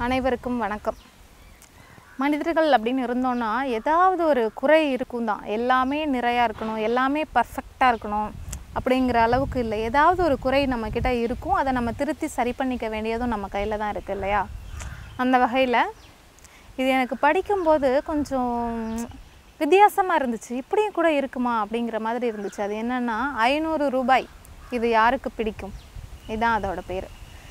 அனைவருக்கும் வணக்கம் மனிதர்கள் அப்படின்னு இருந்தோன்னா ஏதாவது ஒரு குறை இருக்கும் தான் எல்லாமே நிறையா இருக்கணும் எல்லாமே பர்ஃபெக்டாக இருக்கணும் அப்படிங்கிற அளவுக்கு இல்லை ஏதாவது ஒரு குறை நம்மக்கிட்ட இருக்கும் அதை நம்ம திருத்தி சரி பண்ணிக்க வேண்டியதும் நம்ம கையில் தான் இருக்குது இல்லையா அந்த வகையில் இது எனக்கு படிக்கும்போது கொஞ்சம் வித்தியாசமாக இருந்துச்சு இப்படியும் கூட இருக்குமா அப்படிங்கிற மாதிரி இருந்துச்சு அது என்னென்னா ஐநூறு ரூபாய் இது யாருக்கு பிடிக்கும் இதுதான் அதோட பேர்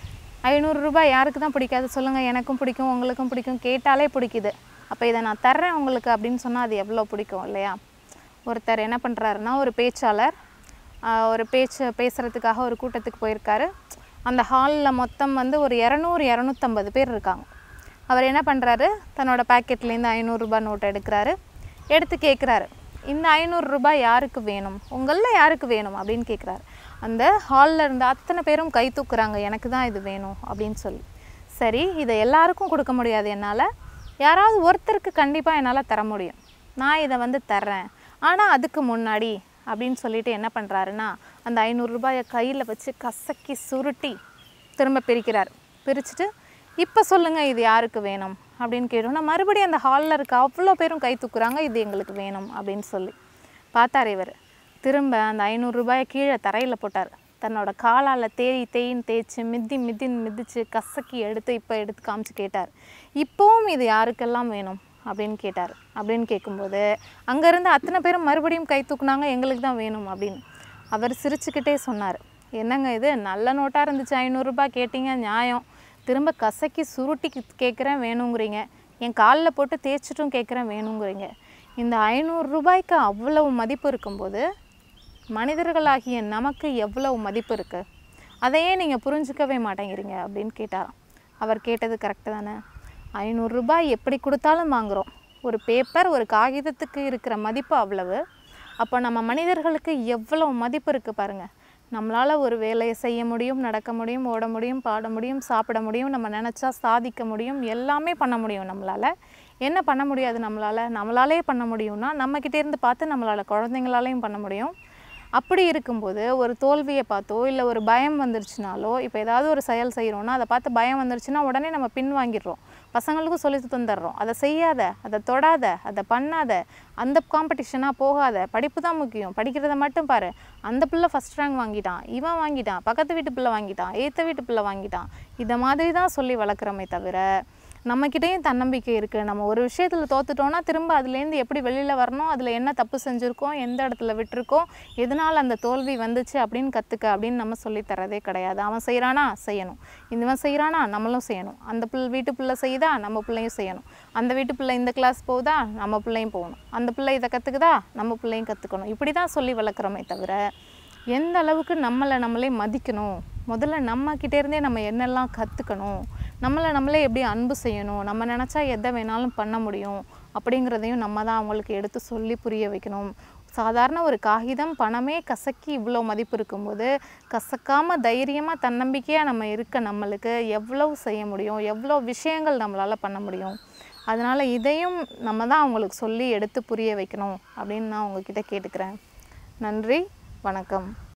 ஐநூறு ரூபாய் யாருக்கு தான் பிடிக்காது சொல்லுங்கள் எனக்கும் பிடிக்கும் உங்களுக்கும் பிடிக்கும் கேட்டாலே பிடிக்குது அப்போ இதை நான் தர்றேன் உங்களுக்கு அப்படின்னு சொன்னால் அது எவ்வளோ பிடிக்கும் இல்லையா ஒருத்தர் என்ன பண்ணுறாருன்னா ஒரு பேச்சாளர் ஆஹ், ஒரு பேச்சு பேசுகிறதுக்காக ஒரு கூட்டத்துக்கு போயிருக்காரு அந்த ஹாலில் மொத்தம் வந்து ஒரு இரநூறு இரநூத்தம்பது பேர் இருக்காங்க அவர் என்ன பண்ணுறாரு தன்னோட பாக்கெட்லேருந்து ஐநூறுரூபா நோட் எடுக்கிறாரு எடுத்து கேட்குறாரு இந்த ஐநூறு ரூபாய் யாருக்கு வேணும் உங்களில் யாருக்கு வேணும் அப்படின்னு கேட்குறாரு அந்த ஹாலில் இருந்த அத்தனை பேரும் கை தூக்குறாங்க எனக்கு தான் இது வேணும் அப்படின்னு சொல்லி சரி இதை எல்லாருக்கும் கொடுக்க முடியாது என்னால் யாராவது ஒருத்தருக்கு கண்டிப்பாக என்னால் தர முடியும் நான் இதை வந்து தர்றேன் ஆனால் அதுக்கு முன்னாடி அப்படின்னு சொல்லிட்டு என்ன பண்ணுறாருன்னா அந்த ஐநூறு ரூபாயை கையில் வச்சு கசக்கி சுருட்டி திரும்ப பிரிக்கிறார் பிரிச்சுட்டு இப்போ சொல்லுங்கள் இது யாருக்கு வேணும் அப்படின்னு கேட்டோம்னா மறுபடியும் அந்த ஹாலில் இருக்க அவ்வளோ பேரும் கை தூக்குறாங்க இது எங்களுக்கு வேணும் அப்படின்னு சொல்லி பார்த்தார் இவர் திரும்ப அந்த ஐநூறு ரூபாயை கீழே தரையில் போட்டார் தன்னோட காலால் தேய் தேயின்னு தேய்ச்சி மிதி மிதி மிதித்து கசக்கி எடுத்து இப்போ எடுத்து காமிச்சு கேட்டார் இப்போவும் இது யாருக்கெல்லாம் வேணும் அப்படின்னு கேட்டார் அப்படின்னு கேட்கும்போது அங்கேருந்து அத்தனை பேரும் மறுபடியும் கை தூக்குனாங்க எங்களுக்கு தான் வேணும் அப்படின்னு அவர் சிரிச்சுக்கிட்டே சொன்னார் என்னங்க இது நல்ல நோட்டாக இருந்துச்சு ஐநூறுரூபா கேட்டீங்க நியாயம் திரும்ப கசக்கி சுருட்டி கேட்குறேன் வேணுங்கிறீங்க என் காலில் போட்டு தேய்ச்சிட்டும் கேட்குறேன் வேணுங்கிறீங்க இந்த ஐநூறு ரூபாய்க்கு அவ்வளவு மதிப்பு இருக்கும்போது மனிதர்களாகிய நமக்கு எவ்வளவு மதிப்பு இருக்குது அதையே நீங்கள் புரிஞ்சுக்கவே மாட்டேங்கிறீங்க அப்படின்னு கேட்டாராம் அவர் கேட்டது கரெக்டு தானே ஐநூறு ரூபாய் எப்படி கொடுத்தாலும் வாங்குகிறோம் ஒரு பேப்பர் ஒரு காகிதத்துக்கு இருக்கிற மதிப்பு அவ்வளவு அப்போ நம்ம மனிதர்களுக்கு எவ்வளோ மதிப்பு இருக்குது பாருங்கள் நம்மளால் ஒரு வேலையை செய்ய முடியும் நடக்க முடியும் ஓட முடியும் பாட முடியும் சாப்பிட முடியும் நம்ம நினச்சா சாதிக்க முடியும் எல்லாமே பண்ண முடியும் நம்மளால் என்ன பண்ண முடியாது நம்மளால் நம்மளாலே பண்ண முடியும்னா நம்மக்கிட்டே இருந்து பார்த்து நம்மளால் குழந்தைங்களாலையும் பண்ண முடியும் அப்படி இருக்கும்போது ஒரு தோல்வியை பார்த்தோ இல்லை ஒரு பயம் வந்துருச்சுனாலோ இப்போ ஏதாவது ஒரு செயல் செய்கிறோன்னா அதை பார்த்து பயம் வந்துருச்சுன்னா உடனே நம்ம பின் வாங்கிடுறோம் பசங்களுக்கும் சொல்லி தந்துடுறோம் அதை செய்யாத அதை தொடாத அதை பண்ணாத அந்த காம்படிஷனாக போகாத படிப்பு தான் முக்கியம் படிக்கிறத மட்டும் பாரு அந்த பிள்ளை ஃபஸ்ட் ரேங்க் வாங்கிட்டான் இவன் வாங்கிட்டான் பக்கத்து வீட்டு பிள்ளை வாங்கிட்டான் ஏற்ற வீட்டு பிள்ளை வாங்கிட்டான் இதை மாதிரி தான் சொல்லி வளர்க்குறோமே தவிர நம்மக்கிட்டேயும் தன்னம்பிக்கை இருக்குது நம்ம ஒரு விஷயத்தில் தோத்துட்டோம்னா திரும்ப அதுலேருந்து எப்படி வெளியில் வரணும் அதில் என்ன தப்பு செஞ்சுருக்கோம் எந்த இடத்துல விட்டுருக்கோம் எதனால் அந்த தோல்வி வந்துச்சு அப்படின்னு கற்றுக்க அப்படின்னு நம்ம சொல்லித் தரதே கிடையாது அவன் செய்கிறானா செய்யணும் இவன் செய்கிறானா நம்மளும் செய்யணும் அந்த பிள்ளை வீட்டு பிள்ளை செய்யுதா நம்ம பிள்ளையும் செய்யணும் அந்த வீட்டு பிள்ளை இந்த கிளாஸ் போகுதா நம்ம பிள்ளையும் போகணும் அந்த பிள்ளை இதை கற்றுக்குதா நம்ம பிள்ளையும் கற்றுக்கணும் இப்படி தான் சொல்லி வளர்க்குறோமே தவிர எந்த அளவுக்கு நம்மளை நம்மளே மதிக்கணும் முதல்ல நம்மக்கிட்டே இருந்தே நம்ம என்னெல்லாம் கற்றுக்கணும் நம்மளை நம்மளே எப்படி அன்பு செய்யணும் நம்ம நினச்சா எதை வேணாலும் பண்ண முடியும் அப்படிங்கிறதையும் நம்ம தான் அவங்களுக்கு எடுத்து சொல்லி புரிய வைக்கணும் சாதாரண ஒரு காகிதம் பணமே கசக்கி இவ்வளோ மதிப்பு இருக்கும்போது கசக்காமல் தைரியமாக தன்னம்பிக்கையாக நம்ம இருக்க நம்மளுக்கு எவ்வளவு செய்ய முடியும் எவ்வளோ விஷயங்கள் நம்மளால் பண்ண முடியும் அதனால் இதையும் நம்ம தான் அவங்களுக்கு சொல்லி எடுத்து புரிய வைக்கணும் அப்படின்னு நான் உங்ககிட்ட கேட்டுக்கிறேன் நன்றி வணக்கம்